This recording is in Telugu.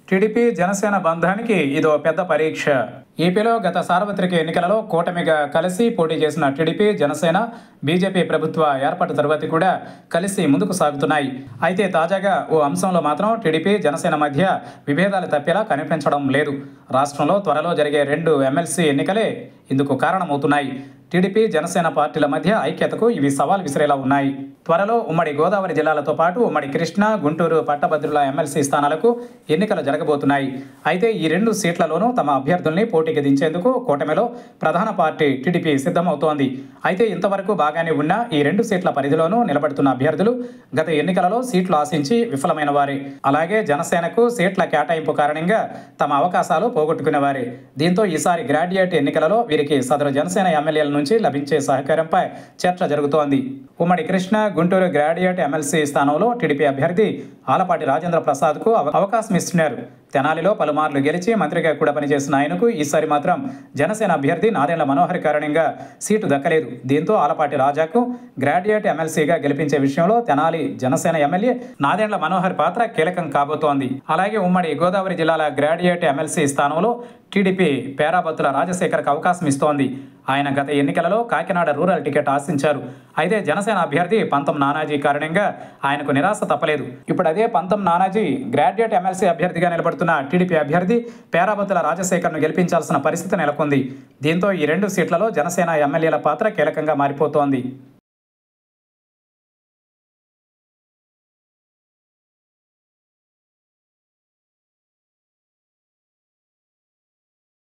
టీడీపీ జనసేన బంధానికి ఇదో పెద్ద పరీక్ష ఏపీలో గత సార్వత్రిక ఎన్నికలలో కూటమిగా కలిసి పోటీ చేసిన టీడీపీ జనసేన బీజేపీ ప్రభుత్వ ఏర్పాటు తరువాత కూడా కలిసి ముందుకు సాగుతున్నాయి అయితే తాజాగా ఓ అంశంలో మాత్రం టీడీపీ జనసేన మధ్య విభేదాలు తప్పేలా కనిపించడం లేదు రాష్ట్రంలో త్వరలో జరిగే రెండు ఎమ్మెల్సీ ఎన్నికలే ఇందుకు కారణమవుతున్నాయి టీడీపీ జనసేన పార్టీల మధ్య ఐక్యతకు ఇవి సవాల్ విసిరేలా ఉన్నాయి త్వరలో ఉమ్మడి గోదావరి జిల్లాలతో పాటు ఉమ్మడి కృష్ణా గుంటూరు పట్టభద్రుల ఎమ్మెల్సీ స్థానాలకు ఎన్నికలు జరగబోతున్నాయి అయితే ఈ రెండు సీట్లలోనూ తమ అభ్యర్థుల్ని పోటీకి దించేందుకు కూటమిలో ప్రధాన పార్టీ టీడీపీ సిద్ధమవుతోంది అయితే ఇంతవరకు బాగానే ఉన్న ఈ రెండు సీట్ల పరిధిలోనూ నిలబడుతున్న అభ్యర్థులు గత ఎన్నికలలో సీట్లు ఆశించి విఫలమైన వారే అలాగే జనసేనకు సీట్ల కేటాయింపు కారణంగా తమ అవకాశాలు పోగొట్టుకునే వారే దీంతో ఈసారి గ్రాడ్యుయేట్ ఎన్నికలలో వీరికి సదరు జనసేన ఎమ్మెల్యేల నుంచి లభించే సహకారంపై చర్చ జరుగుతోంది ఉమ్మడి కృష్ణ గుంటూరు గ్రాడ్యుయేట్ ఎమ్మెల్సీ స్థానంలో టీడీపీ అభ్యర్థి ఆలపాటి రాజేంద్ర ప్రసాద్కు అవ- అవకాశం ఇస్తున్నారు తెనాలిలో పలుమార్లు గెలిచి మంత్రిగా కూడా పనిచేసిన ఆయనకు ఈసారి మాత్రం జనసేన అభ్యర్థి నాదెండ్ల మనోహర్ కారణంగా సీటు దక్కలేదు దీంతో ఆలపాటి రాజాకు గ్రాడ్యుయేట్ ఎమ్మెల్సీగా గెలిపించే విషయంలో తెనాలి జనసేన ఎమ్మెల్యే నాదెండ్ల మనోహర్ పాత్ర కీలకం కాబోతోంది అలాగే ఉమ్మడి గోదావరి జిల్లాల గ్రాడ్యుయేట్ ఎమ్మెల్సీ స్థానంలో టీడీపీ పేరాబత్తుల రాజశేఖర్కు అవకాశం ఇస్తోంది ఆయన గత ఎన్నికలలో కాకినాడ రూరల్ టికెట్ ఆశించారు అయితే జనసేన అభ్యర్థి పంతం నానాజీ కారణంగా ఆయనకు నిరాశ తప్పలేదు ఇప్పుడు అదే పంతం నానాజీ గ్రాడ్యుయేట్ ఎమ్మెల్సీ అభ్యర్థిగా నిలబడుతున్న టీడీపీ అభ్యర్థి పేరాబత్తుల రాజశేఖర్ను గెలిపించాల్సిన పరిస్థితి నెలకొంది దీంతో ఈ రెండు సీట్లలో జనసేన ఎమ్మెల్యేల పాత్ర కీలకంగా మారిపోతోంది